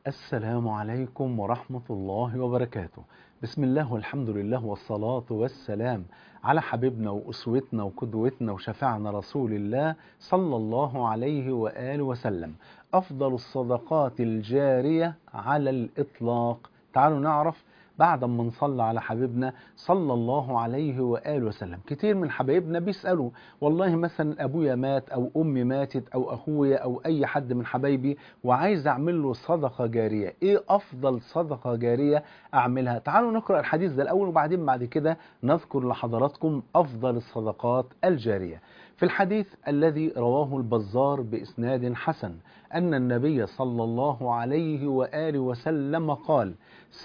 السلام عليكم ورحمة الله وبركاته بسم الله والحمد لله والصلاة والسلام على حبيبنا وأسوتنا وقدوتنا وشفعنا رسول الله صلى الله عليه وآله وسلم أفضل الصدقات الجارية على الإطلاق تعالوا نعرف بعد ما نصلى على حبيبنا صلى الله عليه وآله وسلم كتير من حبايبنا بيسألوا والله مثلا أبويا مات أو أمي ماتت أو أخويا أو أي حد من حبايبي وعايز أعمل له صدقة جارية إيه أفضل صدقة جارية أعملها تعالوا نقرأ الحديث ده الأول وبعدين بعد كده نذكر لحضراتكم أفضل الصدقات الجارية في الحديث الذي رواه البزار بإسناد حسن أن النبي صلى الله عليه وآله وسلم قال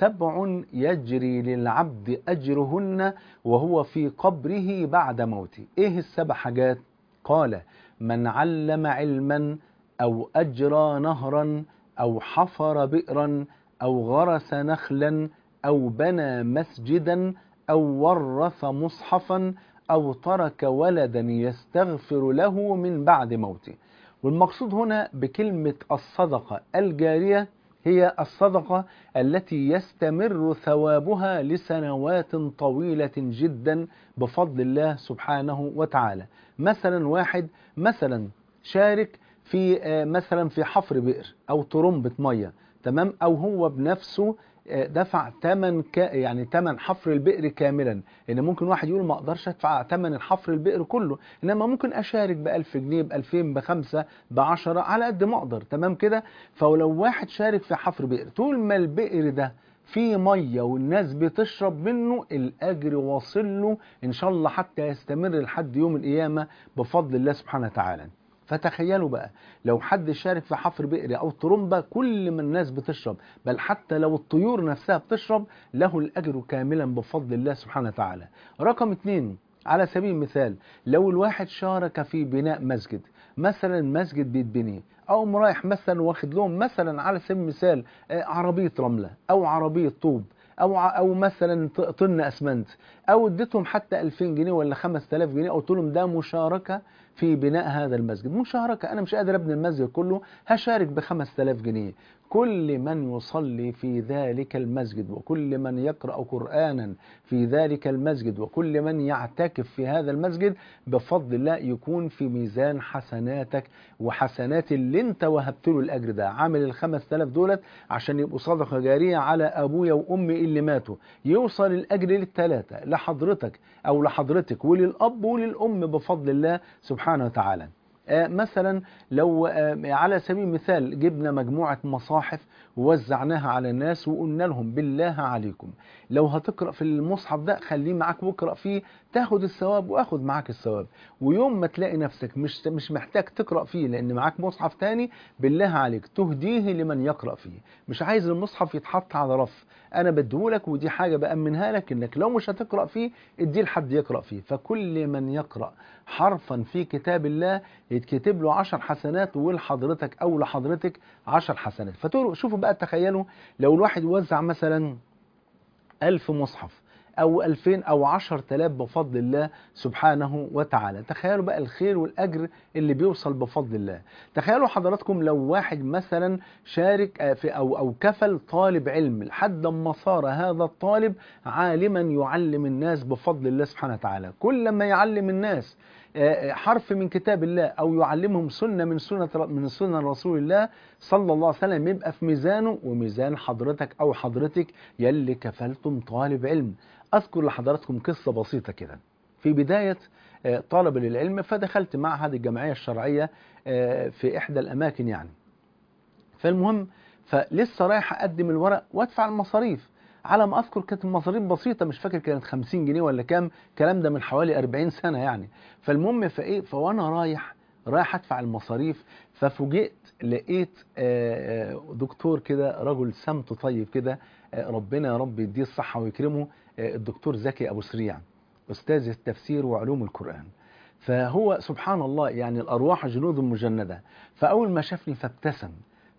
سبع يجري للعبد أجرهن وهو في قبره بعد موته إيه السبع حاجات قال من علم علما أو أجرى نهرا أو حفر بئرا أو غرس نخلا أو بنى مسجدا أو ورث مصحفا أو ترك ولدا يستغفر له من بعد موته والمقصود هنا بكلمة الصدقة الجارية هي الصدقة التي يستمر ثوابها لسنوات طويلة جدا بفضل الله سبحانه وتعالى مثلا واحد مثلا شارك في مثلا في حفر بئر أو طرمبة مية تمام أو هو بنفسه دفع ثمن ك... يعني ثمن حفر البئر كاملا ان ممكن واحد يقول ما اقدرش ادفع ثمن الحفر البئر كله انما ممكن اشارك ب 1000 جنيه ب 2000 ب 5 ب 10 على قد ما اقدر تمام كده فلو واحد شارك في حفر بئر طول ما البئر ده في ميه والناس بتشرب منه الاجر واصل له ان شاء الله حتى يستمر لحد يوم القيامه بفضل الله سبحانه وتعالى فتخيلوا بقى لو حد شارك في حفر بئر او طرمبه كل ما الناس بتشرب بل حتى لو الطيور نفسها بتشرب له الاجر كاملا بفضل الله سبحانه وتعالى رقم اتنين على سبيل المثال لو الواحد شارك في بناء مسجد مثلا مسجد بيتبني او رايح مثلا واخد لهم مثلا على سبيل المثال عربيه رمله او عربيه طوب او او مثلا طن اسمنت او اديتهم حتى 2000 جنيه ولا 5000 جنيه قلت لهم ده مشاركه في بناء هذا المسجد مشاركه انا مش قادر ابني المسجد كله هشارك ب 5000 جنيه كل من يصلي في ذلك المسجد وكل من يقرأ قرآنا في ذلك المسجد وكل من يعتكف في هذا المسجد بفضل الله يكون في ميزان حسناتك وحسنات اللي انت وهبت له الأجر ده عامل الخمس تلاف دولت عشان يبقوا صدقة جارية على أبويا وأمي اللي ماتوا يوصل الأجر للثلاثة لحضرتك أو لحضرتك وللأب وللأم بفضل الله سبحانه وتعالى مثلا لو على سبيل المثال جبنا مجموعة مصاحف ووزعناها على الناس وقلنا لهم بالله عليكم لو هتقرأ في المصحف ده خليه معاك واقرأ فيه تاخد الثواب واخد معاك الثواب ويوم ما تلاقي نفسك مش مش محتاج تقرأ فيه لأن معاك مصحف تاني بالله عليك تهديه لمن يقرأ فيه مش عايز المصحف يتحط على رف أنا بديهولك ودي حاجة بأمنها لك إنك لو مش هتقرأ فيه اديه لحد يقرأ فيه فكل من يقرأ حرفا في كتاب الله يتكتب له عشر حسنات ولحضرتك أو لحضرتك عشر حسنات فتقولوا شوفوا بقى تخيلوا لو الواحد يوزع مثلا ألف مصحف أو ألفين أو عشر تلاف بفضل الله سبحانه وتعالى تخيلوا بقى الخير والأجر اللي بيوصل بفضل الله تخيلوا حضراتكم لو واحد مثلا شارك في أو, أو كفل طالب علم لحد ما صار هذا الطالب عالما يعلم الناس بفضل الله سبحانه وتعالى كل ما يعلم الناس حرف من كتاب الله او يعلمهم سنه من سنه من سنن رسول الله صلى الله عليه وسلم يبقى في ميزانه وميزان حضرتك او حضرتك يلي كفلتم طالب علم اذكر لحضراتكم قصه بسيطه كده في بدايه طلب للعلم فدخلت معهد الجمعيه الشرعيه في احدى الاماكن يعني فالمهم فلسه رايح اقدم الورق وادفع المصاريف على ما اذكر كانت المصاريف بسيطه مش فاكر كانت 50 جنيه ولا كام الكلام ده من حوالي 40 سنه يعني فالمهم فايه فوانا رايح رايح ادفع المصاريف ففوجئت لقيت دكتور كده رجل سمته طيب كده ربنا يا رب يديه الصحه ويكرمه الدكتور زكي ابو سريع استاذ التفسير وعلوم القران فهو سبحان الله يعني الارواح جنود مجنده فاول ما شافني فابتسم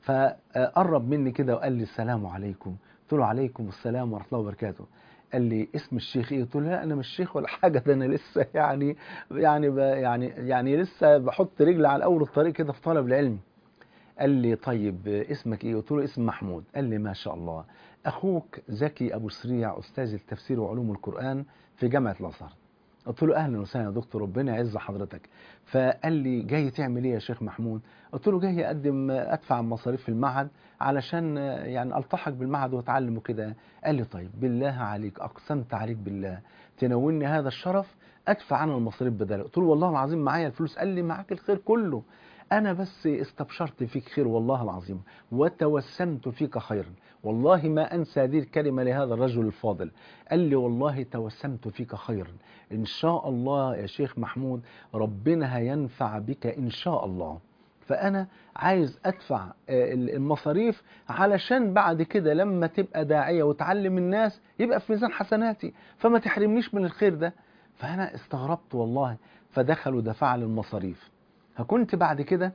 فقرب مني كده وقال لي السلام عليكم قلت له عليكم السلام ورحمه الله وبركاته قال لي اسم الشيخ ايه قلت له لا انا مش شيخ ولا حاجه ده انا لسه يعني يعني يعني يعني لسه بحط رجلي على اول الطريق كده في طلب العلم قال لي طيب اسمك ايه قلت له اسم محمود قال لي ما شاء الله اخوك زكي ابو سريع استاذ التفسير وعلوم القران في جامعه الازهر قلت له اهلا وسهلا يا دكتور ربنا يعز حضرتك فقال لي جاي تعمل ايه يا شيخ محمود قلت له جاي اقدم ادفع مصاريف في المعهد علشان يعني التحق بالمعهد واتعلم وكده قال لي طيب بالله عليك اقسمت عليك بالله تناولني هذا الشرف ادفع انا المصاريف بداله قلت له والله العظيم معايا الفلوس قال لي معاك الخير كله انا بس استبشرت فيك خير والله العظيم وتوسمت فيك خيرا والله ما انسى هذه الكلمه لهذا الرجل الفاضل قال لي والله توسمت فيك خيرا ان شاء الله يا شيخ محمود ربنا هينفع بك ان شاء الله فانا عايز ادفع المصاريف علشان بعد كده لما تبقى داعيه وتعلم الناس يبقى في ميزان حسناتي فما تحرمنيش من الخير ده فانا استغربت والله فدخل ودفع لي المصاريف فكنت بعد كده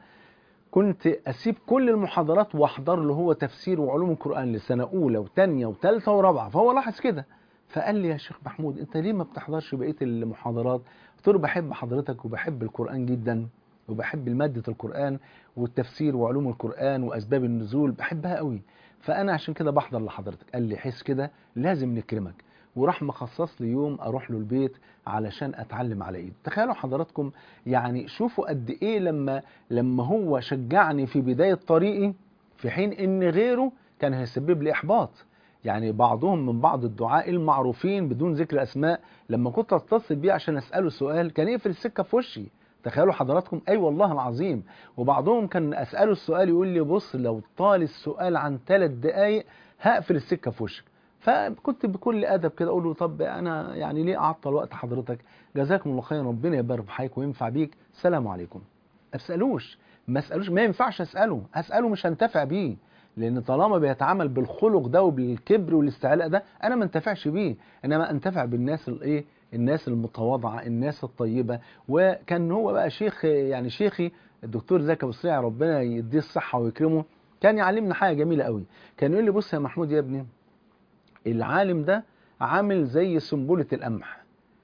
كنت اسيب كل المحاضرات واحضر له هو تفسير وعلوم القران لسنه اولى وثانيه وثالثه ورابعه فهو لاحظ كده فقال لي يا شيخ محمود انت ليه ما بتحضرش بقيه المحاضرات قلت له بحب حضرتك وبحب القران جدا وبحب ماده القران والتفسير وعلوم القران واسباب النزول بحبها قوي فانا عشان كده بحضر لحضرتك قال لي حس كده لازم نكرمك وراح مخصص لي يوم اروح له البيت علشان اتعلم على ايده تخيلوا حضراتكم يعني شوفوا قد ايه لما لما هو شجعني في بدايه طريقي في حين ان غيره كان هيسبب لي احباط يعني بعضهم من بعض الدعاء المعروفين بدون ذكر اسماء لما كنت اتصل بيه عشان اساله سؤال كان يقفل السكه في وشي تخيلوا حضراتكم اي أيوة والله العظيم وبعضهم كان اساله السؤال يقول لي بص لو طال السؤال عن ثلاث دقائق هقفل السكه في وشك فكنت بكل ادب كده اقول له طب انا يعني ليه اعطل وقت حضرتك جزاكم الله خيرا ربنا يبارك في حضرتك وينفع بيك السلام عليكم ما اسالوش ما اسالوش ما ينفعش اساله اساله مش هنتفع بيه لان طالما بيتعامل بالخلق ده وبالكبر والاستعلاء ده انا ما انتفعش بيه انما انتفع بالناس الايه الناس المتواضعه الناس الطيبه وكان هو بقى شيخ يعني شيخي الدكتور زكي ابو سريع ربنا يديه الصحه ويكرمه كان يعلمنا حاجه جميله قوي كان يقول لي بص يا محمود يا ابني العالم ده عامل زي سنبلة القمح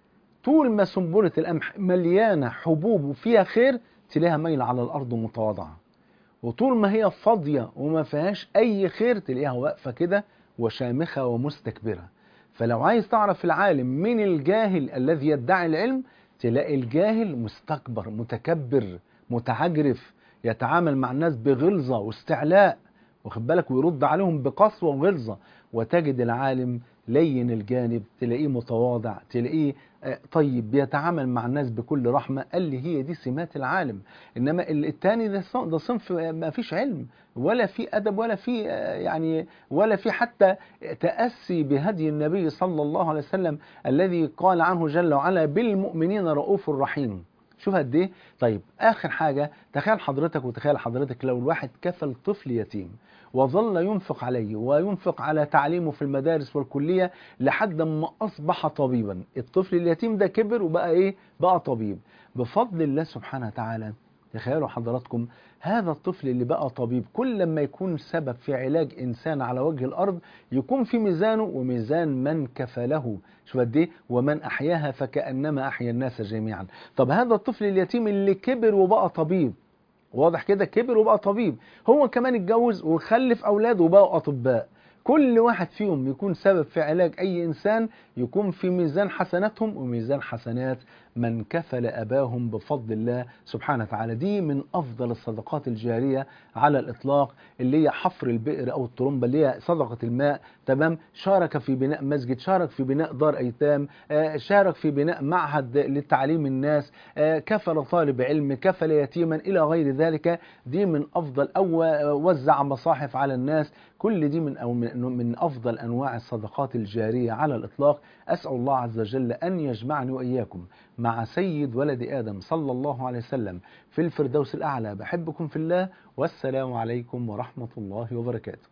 طول ما سنبلة القمح مليانة حبوب وفيها خير تلاقيها مايلة على الأرض متواضعة وطول ما هي فاضية وما فيهاش أي خير تلاقيها واقفة كده وشامخة ومستكبرة فلو عايز تعرف العالم من الجاهل الذي يدعي العلم تلاقي الجاهل مستكبر متكبر متعجرف يتعامل مع الناس بغلظة واستعلاء واخد بالك ويرد عليهم بقسوة وغلظة وتجد العالم لين الجانب تلاقيه متواضع تلاقيه طيب بيتعامل مع الناس بكل رحمة قال لي هي دي سمات العالم إنما التاني ده ده صنف ما فيش علم ولا في أدب ولا في يعني ولا في حتى تأسي بهدي النبي صلى الله عليه وسلم الذي قال عنه جل وعلا بالمؤمنين رؤوف رحيم شوف قد ايه طيب اخر حاجه تخيل حضرتك وتخيل حضرتك لو الواحد كفل طفل يتيم وظل ينفق عليه وينفق على تعليمه في المدارس والكليه لحد ما اصبح طبيبا الطفل اليتيم ده كبر وبقى ايه بقى طبيب بفضل الله سبحانه وتعالى تخيلوا حضراتكم هذا الطفل اللي بقى طبيب كل لما يكون سبب في علاج انسان على وجه الارض يكون في ميزانه وميزان من كفله شوف قد ايه ومن احياها فكانما احيا الناس جميعا طب هذا الطفل اليتيم اللي كبر وبقى طبيب واضح كده كبر وبقى طبيب هو كمان اتجوز وخلف اولاد وبقوا اطباء كل واحد فيهم يكون سبب في علاج أي إنسان يكون في ميزان حسناتهم وميزان حسنات من كفل أباهم بفضل الله سبحانه وتعالى دي من أفضل الصدقات الجارية على الإطلاق اللي هي حفر البئر أو الطرمبة اللي هي صدقة الماء تمام شارك في بناء مسجد شارك في بناء دار أيتام شارك في بناء معهد لتعليم الناس كفل طالب علم كفل يتيما إلى غير ذلك دي من أفضل أو وزع مصاحف على الناس كل دي من أو من من أفضل أنواع الصدقات الجارية على الإطلاق أسأل الله عز وجل أن يجمعني وإياكم مع سيد ولد آدم صلى الله عليه وسلم في الفردوس الأعلى بحبكم في الله والسلام عليكم ورحمة الله وبركاته